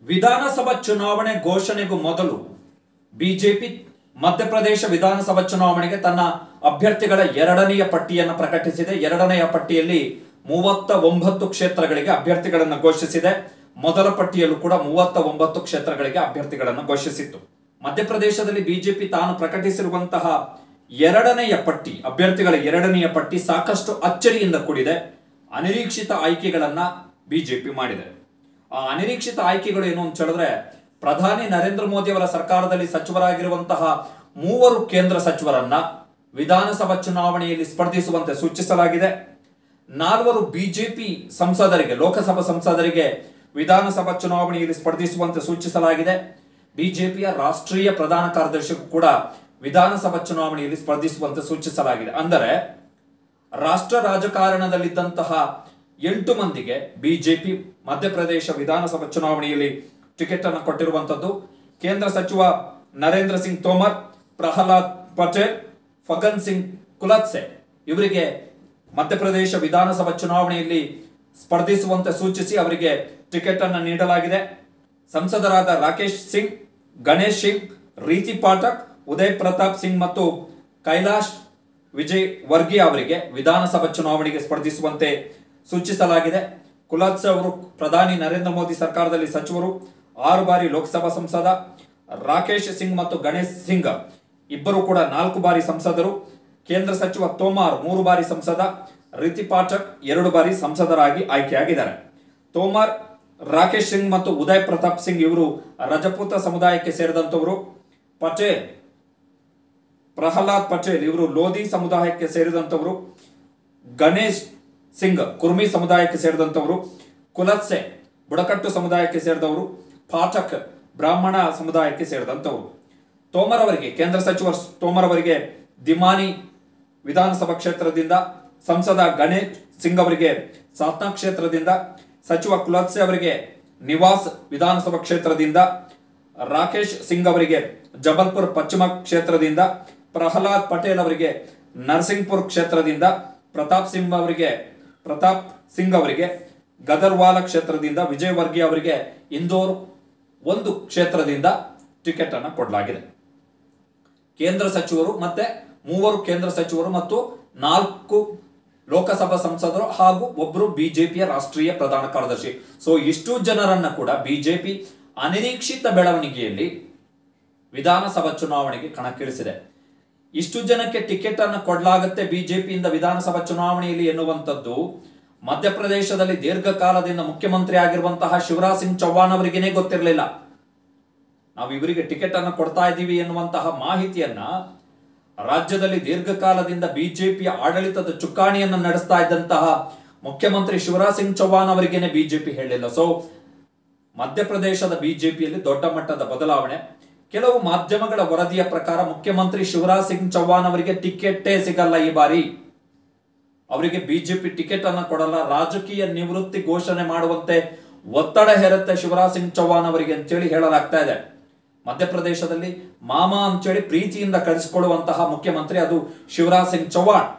ವಿಧಾನಸಭಾ ಚುನಾವಣೆ ಘೋಷಣೆಗೂ ಮೊದಲು ಬಿಜೆಪಿ ಮಧ್ಯಪ್ರದೇಶ ವಿಧಾನಸಭಾ ಚುನಾವಣೆಗೆ ತನ್ನ ಅಭ್ಯರ್ಥಿಗಳ ಎರಡನೆಯ ಪಟ್ಟಿಯನ್ನು ಪ್ರಕಟಿಸಿದೆ ಎರಡನೆಯ ಪಟ್ಟಿಯಲ್ಲಿ ಮೂವತ್ತ ಒಂಬತ್ತು ಕ್ಷೇತ್ರಗಳಿಗೆ ಅಭ್ಯರ್ಥಿಗಳನ್ನು ಘೋಷಿಸಿದೆ ಮೊದಲ ಪಟ್ಟಿಯಲ್ಲೂ ಕೂಡ ಮೂವತ್ತ ಒಂಬತ್ತು ಕ್ಷೇತ್ರಗಳಿಗೆ ಅಭ್ಯರ್ಥಿಗಳನ್ನು ಘೋಷಿಸಿತ್ತು ಮಧ್ಯಪ್ರದೇಶದಲ್ಲಿ ಬಿಜೆಪಿ ತಾನು ಪ್ರಕಟಿಸಿರುವಂತಹ ಎರಡನೆಯ ಪಟ್ಟಿ ಅಭ್ಯರ್ಥಿಗಳ ಎರಡನೆಯ ಪಟ್ಟಿ ಸಾಕಷ್ಟು ಅಚ್ಚರಿಯಿಂದ ಕೂಡಿದೆ ಅನಿರೀಕ್ಷಿತ ಆಯ್ಕೆಗಳನ್ನ ಬಿಜೆಪಿ ಮಾಡಿದೆ ಆ ಅನಿರೀಕ್ಷಿತ ಆಯ್ಕೆಗಳು ಏನು ಅಂತ ಹೇಳಿದ್ರೆ ಪ್ರಧಾನಿ ನರೇಂದ್ರ ಮೋದಿ ಅವರ ಸರ್ಕಾರದಲ್ಲಿ ಸಚಿವರಾಗಿರುವಂತಹ ಮೂವರು ಕೇಂದ್ರ ಸಚಿವರನ್ನ ವಿಧಾನಸಭಾ ಚುನಾವಣೆಯಲ್ಲಿ ಸ್ಪರ್ಧಿಸುವಂತೆ ಸೂಚಿಸಲಾಗಿದೆ ನಾಲ್ವರು ಬಿಜೆಪಿ ಸಂಸದರಿಗೆ ಲೋಕಸಭಾ ಸಂಸದರಿಗೆ ವಿಧಾನಸಭಾ ಚುನಾವಣೆಯಲ್ಲಿ ಸ್ಪರ್ಧಿಸುವಂತೆ ಸೂಚಿಸಲಾಗಿದೆ ಬಿಜೆಪಿಯ ರಾಷ್ಟ್ರೀಯ ಪ್ರಧಾನ ಕಾರ್ಯದರ್ಶಿಗೂ ಕೂಡ ವಿಧಾನಸಭಾ ಚುನಾವಣೆಯಲ್ಲಿ ಸ್ಪರ್ಧಿಸುವಂತೆ ಸೂಚಿಸಲಾಗಿದೆ ಅಂದರೆ ರಾಷ್ಟ್ರ ರಾಜಕಾರಣದಲ್ಲಿದ್ದಂತಹ ಎಂಟು ಮಂದಿಗೆ ಬಿಜೆಪಿ ಮಧ್ಯಪ್ರದೇಶ ವಿಧಾನಸಭಾ ಚುನಾವಣೆಯಲ್ಲಿ ಟಿಕೆಟ್ ಅನ್ನು ಕೊಟ್ಟಿರುವಂತದ್ದು ಕೇಂದ್ರ ಸಚಿವ ನರೇಂದ್ರ ಸಿಂಗ್ ತೋಮರ್ ಪ್ರಹ್ಲಾದ್ ಪಟೇಲ್ ಫಗನ್ ಸಿಂಗ್ ಕುಲತ್ಸೆ ಇವರಿಗೆ ಮಧ್ಯಪ್ರದೇಶ ವಿಧಾನಸಭಾ ಚುನಾವಣೆಯಲ್ಲಿ ಸ್ಪರ್ಧಿಸುವಂತೆ ಸೂಚಿಸಿ ಅವರಿಗೆ ಟಿಕೆಟ್ ಅನ್ನು ನೀಡಲಾಗಿದೆ ಸಂಸದರಾದ ರಾಕೇಶ್ ಸಿಂಗ್ ಗಣೇಶ್ ಸಿಂಗ್ ರೀತಿ ಪಾಠಕ್ ಉದಯ್ ಪ್ರತಾಪ್ ಸಿಂಗ್ ಮತ್ತು ಕೈಲಾಶ್ ವಿಜಯ್ ವರ್ಗೀಯ ಅವರಿಗೆ ವಿಧಾನಸಭಾ ಚುನಾವಣೆಗೆ ಸ್ಪರ್ಧಿಸುವಂತೆ ಸೂಚಿಸಲಾಗಿದೆ ಕುಲಾತ್ಸೆ ಅವರು ಪ್ರಧಾನಿ ನರೇಂದ್ರ ಮೋದಿ ಸರ್ಕಾರದಲ್ಲಿ ಸಚಿವರು ಆರು ಬಾರಿ ಲೋಕಸಭಾ ಸಂಸದ ರಾಕೇಶ್ ಸಿಂಗ್ ಮತ್ತು ಗಣೇಶ್ ಸಿಂಗ್ ಇಬ್ಬರು ಕೂಡ ನಾಲ್ಕು ಬಾರಿ ಸಂಸದರು ಕೇಂದ್ರ ಸಚಿವ ತೋಮಾರ್ ಮೂರು ಬಾರಿ ಸಂಸದ ರಿತಿ ಪಾಠಕ್ ಎರಡು ಬಾರಿ ಸಂಸದರಾಗಿ ಆಯ್ಕೆಯಾಗಿದ್ದಾರೆ ತೋಮಾರ್ ರಾಕೇಶ್ ಸಿಂಗ್ ಮತ್ತು ಉದಯ್ ಪ್ರತಾಪ್ ಸಿಂಗ್ ಇವರು ರಜಪೂತ ಸಮುದಾಯಕ್ಕೆ ಸೇರಿದಂತವರು ಪಟೇಲ್ ಪ್ರಹ್ಲಾದ್ ಪಟೇಲ್ ಇವರು ಲೋಧಿ ಸಮುದಾಯಕ್ಕೆ ಸೇರಿದಂತವರು ಗಣೇಶ್ ಸಿಂಗ್ ಕುರ್ಮಿ ಸಮುದಾಯಕ್ಕೆ ಸೇರಿದಂತವರು ಕುಲತ್ಸೆ ಬುಡಕಟ್ಟು ಸಮುದಾಯಕ್ಕೆ ಸೇರಿದವರು ಪಾಠಕ್ ಬ್ರಾಹ್ಮಣ ಸಮುದಾಯಕ್ಕೆ ಸೇರಿದಂತವರು ತೋಮರ್ ಅವರಿಗೆ ಕೇಂದ್ರ ಸಚಿವ ತೋಮರ್ ಅವರಿಗೆ ದಿಮಾನಿ ವಿಧಾನಸಭಾ ಕ್ಷೇತ್ರದಿಂದ ಸಂಸದ ಗಣೇಶ್ ಸಿಂಗ್ ಅವರಿಗೆ ಸಾತ್ನಾ ಕ್ಷೇತ್ರದಿಂದ ಸಚಿವ ಕುಲತ್ಸೆ ಅವರಿಗೆ ನಿವಾಸ್ ವಿಧಾನಸಭಾ ಕ್ಷೇತ್ರದಿಂದ ರಾಕೇಶ್ ಸಿಂಗ್ ಅವರಿಗೆ ಜಬಲ್ಪುರ್ ಪಶ್ಚಿಮ ಕ್ಷೇತ್ರದಿಂದ ಪ್ರಹ್ಲಾದ್ ಪಟೇಲ್ ಅವರಿಗೆ ನರಸಿಂಗ್ಪುರ್ ಕ್ಷೇತ್ರದಿಂದ ಪ್ರತಾಪ್ ಸಿಂಗ್ ಅವರಿಗೆ ಪ್ರತಾಪ್ ಸಿಂಗ್ ಅವರಿಗೆ ಗದರ್ವಾಲ ಕ್ಷೇತ್ರದಿಂದ ವಿಜಯ್ ವರ್ಗೀಯ ಅವರಿಗೆ ಇಂದೋರ್ ಒಂದು ಕ್ಷೇತ್ರದಿಂದ ಟಿಕೆಟ್ ಅನ್ನು ಕೊಡಲಾಗಿದೆ ಕೇಂದ್ರ ಸಚಿವರು ಮತ್ತೆ ಮೂವರು ಕೇಂದ್ರ ಸಚಿವರು ಮತ್ತು ನಾಲ್ಕು ಲೋಕಸಭಾ ಸಂಸದರು ಹಾಗೂ ಒಬ್ಬರು ಬಿಜೆಪಿಯ ರಾಷ್ಟ್ರೀಯ ಪ್ರಧಾನ ಕಾರ್ಯದರ್ಶಿ ಸೊ ಇಷ್ಟು ಜನರನ್ನ ಕೂಡ ಬಿಜೆಪಿ ಅನಿರೀಕ್ಷಿತ ಬೆಳವಣಿಗೆಯಲ್ಲಿ ವಿಧಾನಸಭಾ ಚುನಾವಣೆಗೆ ಕಣಕ್ಕಿಳಿಸಿದೆ ಇಷ್ಟು ಜನಕ್ಕೆ ಟಿಕೆಟ್ ಅನ್ನು ಕೊಡಲಾಗುತ್ತೆ ಬಿಜೆಪಿಯಿಂದ ವಿಧಾನಸಭಾ ಚುನಾವಣೆಯಲ್ಲಿ ಎನ್ನುವಂಥದ್ದು ಮಧ್ಯಪ್ರದೇಶದಲ್ಲಿ ದೀರ್ಘಕಾಲದಿಂದ ಮುಖ್ಯಮಂತ್ರಿ ಆಗಿರುವಂತಹ ಶಿವರಾಜ್ ಸಿಂಗ್ ಚೌಹಾಣ್ ಅವರಿಗೇನೆ ಗೊತ್ತಿರಲಿಲ್ಲ ನಾವು ಇವರಿಗೆ ಟಿಕೆಟ್ ಅನ್ನು ಕೊಡ್ತಾ ಇದ್ದೀವಿ ಎನ್ನುವಂತಹ ಮಾಹಿತಿಯನ್ನ ರಾಜ್ಯದಲ್ಲಿ ದೀರ್ಘಕಾಲದಿಂದ ಬಿಜೆಪಿಯ ಆಡಳಿತದ ಚುಕ್ಕಾಣಿಯನ್ನು ನಡೆಸ್ತಾ ಇದ್ದಂತಹ ಮುಖ್ಯಮಂತ್ರಿ ಶಿವರಾಜ್ ಸಿಂಗ್ ಚೌಹಾಣ್ ಅವರಿಗೇನೆ ಬಿಜೆಪಿ ಹೇಳಿಲ್ಲ ಸೊ ಮಧ್ಯಪ್ರದೇಶದ ಬಿಜೆಪಿಯಲ್ಲಿ ದೊಡ್ಡ ಮಟ್ಟದ ಬದಲಾವಣೆ ಕೆಲವು ಮಾಧ್ಯಮಗಳ ವರದಿಯ ಪ್ರಕಾರ ಮುಖ್ಯಮಂತ್ರಿ ಶಿವರಾಜ್ ಸಿಂಗ್ ಚೌಹಾಣ್ ಅವರಿಗೆ ಟಿಕೆಟೇ ಸಿಗಲ್ಲ ಈ ಬಾರಿ ಅವರಿಗೆ ಬಿಜೆಪಿ ಟಿಕೆಟ್ ಅನ್ನು ಕೊಡಲ್ಲ ರಾಜಕೀಯ ನಿವೃತ್ತಿ ಘೋಷಣೆ ಮಾಡುವಂತೆ ಒತ್ತಡ ಹೇರುತ್ತೆ ಶಿವರಾಜ್ ಸಿಂಗ್ ಚೌಹಾಣ್ ಅವರಿಗೆ ಅಂತೇಳಿ ಹೇಳಲಾಗ್ತಾ ಇದೆ ಮಧ್ಯಪ್ರದೇಶದಲ್ಲಿ ಮಾಮ ಅಂತೇಳಿ ಪ್ರೀತಿಯಿಂದ ಕರೆಸಿಕೊಳ್ಳುವಂತಹ ಮುಖ್ಯಮಂತ್ರಿ ಅದು ಶಿವರಾಜ್ ಸಿಂಗ್ ಚೌಹಾಣ್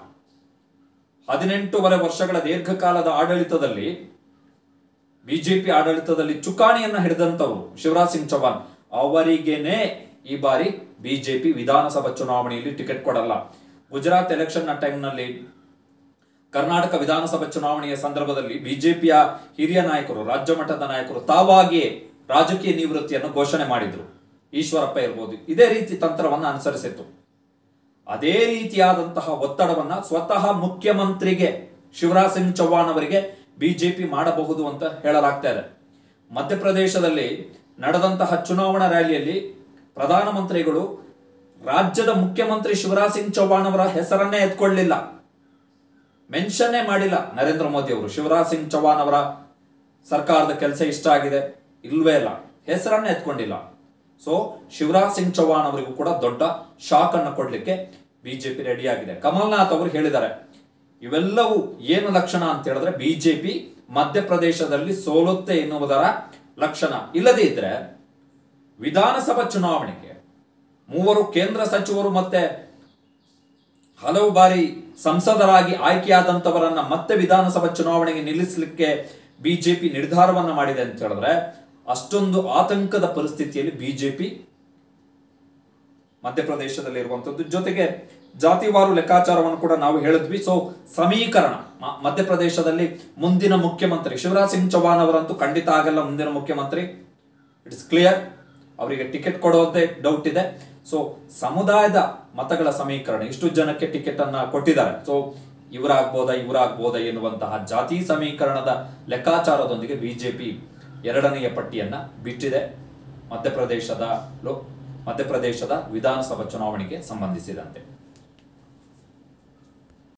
ಹದಿನೆಂಟೂವರೆ ವರ್ಷಗಳ ದೀರ್ಘಕಾಲದ ಆಡಳಿತದಲ್ಲಿ ಬಿಜೆಪಿ ಆಡಳಿತದಲ್ಲಿ ಚುಕ್ಕಾಣಿಯನ್ನ ಹಿಡಿದಂತವರು ಶಿವರಾಜ್ ಸಿಂಗ್ ಚೌಹಾಣ್ ಅವರಿಗೇನೆ ಈ ಬಾರಿ ಬಿಜೆಪಿ ವಿಧಾನಸಭಾ ಚುನಾವಣೆಯಲ್ಲಿ ಟಿಕೆಟ್ ಕೊಡಲ್ಲ ಗುಜರಾತ್ ಎಲೆಕ್ಷನ್ ನ ಟೈಮ್ನಲ್ಲಿ ಕರ್ನಾಟಕ ವಿಧಾನಸಭಾ ಚುನಾವಣೆಯ ಸಂದರ್ಭದಲ್ಲಿ ಬಿಜೆಪಿಯ ಹಿರಿಯ ನಾಯಕರು ರಾಜ್ಯ ಮಟ್ಟದ ನಾಯಕರು ತಾವಾಗಿಯೇ ರಾಜಕೀಯ ನಿವೃತ್ತಿಯನ್ನು ಘೋಷಣೆ ಮಾಡಿದ್ರು ಈಶ್ವರಪ್ಪ ಇರ್ಬೋದು ಇದೇ ರೀತಿ ತಂತ್ರವನ್ನ ಅನುಸರಿಸಿತ್ತು ಅದೇ ರೀತಿಯಾದಂತಹ ಒತ್ತಡವನ್ನ ಸ್ವತಃ ಮುಖ್ಯಮಂತ್ರಿಗೆ ಶಿವರಾಜ್ ಸಿಂಗ್ ಚೌಹಾಣ್ ಅವರಿಗೆ ಬಿಜೆಪಿ ಮಾಡಬಹುದು ಅಂತ ಹೇಳಲಾಗ್ತಾ ಇದೆ ಮಧ್ಯಪ್ರದೇಶದಲ್ಲಿ ನಡೆದಂತಹ ಚುನಾವಣಾ ರ್ಯಾಲಿಯಲ್ಲಿ ಪ್ರಧಾನಮಂತ್ರಿಗಳು ರಾಜ್ಯದ ಮುಖ್ಯಮಂತ್ರಿ ಶಿವರಾಜ್ ಸಿಂಗ್ ಚೌಹಾಣ್ ಅವರ ಹೆಸರನ್ನೇ ಎತ್ಕೊಳ್ಳಿಲ್ಲ ಮೆನ್ಷನ್ನೇ ಮಾಡಿಲ್ಲ ನರೇಂದ್ರ ಮೋದಿ ಅವರು ಶಿವರಾಜ್ ಸಿಂಗ್ ಚೌಹಾಣ್ ಅವರ ಸರ್ಕಾರದ ಕೆಲಸ ಇಷ್ಟ ಆಗಿದೆ ಇಲ್ವೇ ಇಲ್ಲ ಹೆಸರನ್ನೇ ಎತ್ಕೊಂಡಿಲ್ಲ ಸೊ ಶಿವರಾಜ್ ಸಿಂಗ್ ಚೌಹಾಣ್ ಅವರಿಗೂ ಕೂಡ ದೊಡ್ಡ ಶಾಕ್ ಅನ್ನು ಕೊಡ್ಲಿಕ್ಕೆ ಬಿಜೆಪಿ ರೆಡಿ ಆಗಿದೆ ಕಮಲ್ನಾಥ್ ಅವರು ಹೇಳಿದ್ದಾರೆ ಇವೆಲ್ಲವೂ ಏನು ಲಕ್ಷಣ ಅಂತ ಹೇಳಿದ್ರೆ ಬಿಜೆಪಿ ಮಧ್ಯಪ್ರದೇಶದಲ್ಲಿ ಸೋಲುತ್ತೆ ಎನ್ನುವುದರ ಲಕ್ಷಣ ಇಲ್ಲದೇ ಇದ್ರೆ ವಿಧಾನಸಭಾ ಚುನಾವಣೆಗೆ ಮೂವರು ಕೇಂದ್ರ ಸಚಿವರು ಮತ್ತೆ ಹಲವು ಬಾರಿ ಸಂಸದರಾಗಿ ಆಯ್ಕೆಯಾದಂತವರನ್ನ ಮತ್ತೆ ವಿಧಾನಸಭಾ ಚುನಾವಣೆಗೆ ನಿಲ್ಲಿಸಲಿಕ್ಕೆ ಬಿಜೆಪಿ ನಿರ್ಧಾರವನ್ನ ಮಾಡಿದೆ ಅಂತ ಹೇಳಿದ್ರೆ ಅಷ್ಟೊಂದು ಆತಂಕದ ಪರಿಸ್ಥಿತಿಯಲ್ಲಿ ಬಿಜೆಪಿ ಮಧ್ಯಪ್ರದೇಶದಲ್ಲಿ ಇರುವಂತದ್ದು ಜೊತೆಗೆ ಜಾತಿವಾರು ಲೆಕ್ಕಾಚಾರವನ್ನು ಕೂಡ ನಾವು ಹೇಳಿದ್ವಿ ಸೊ ಸಮೀಕರಣ ಮ- ಮಧ್ಯಪ್ರದೇಶದಲ್ಲಿ ಮುಂದಿನ ಮುಖ್ಯಮಂತ್ರಿ ಶಿವರಾಜ್ ಸಿಂಗ್ ಚೌಹಾಣ್ ಅವರಂತೂ ಖಂಡಿತ ಆಗಲ್ಲ ಮುಂದಿನ ಮುಖ್ಯಮಂತ್ರಿ ಇಟ್ಸ್ ಕ್ಲಿಯರ್ ಅವರಿಗೆ ಟಿಕೆಟ್ ಕೊಡುವಂತೆ ಡೌಟ್ ಇದೆ ಸೊ ಸಮುದಾಯದ ಮತಗಳ ಸಮೀಕರಣ ಇಷ್ಟು ಜನಕ್ಕೆ ಟಿಕೆಟ್ ಅನ್ನ ಕೊಟ್ಟಿದ್ದಾರೆ ಸೊ ಇವರಾಗ್ಬೋದಾ ಇವರಾಗ್ಬೋದಾ ಎನ್ನುವಂತಹ ಜಾತಿ ಸಮೀಕರಣದ ಲೆಕ್ಕಾಚಾರದೊಂದಿಗೆ ಬಿಜೆಪಿ ಎರಡನೆಯ ಪಟ್ಟಿಯನ್ನ ಬಿಟ್ಟಿದೆ ಮಧ್ಯಪ್ರದೇಶದ ಲೋ ಮಧ್ಯಪ್ರದೇಶದ ವಿಧಾನಸಭಾ ಚುನಾವಣೆಗೆ ಸಂಬಂಧಿಸಿದಂತೆ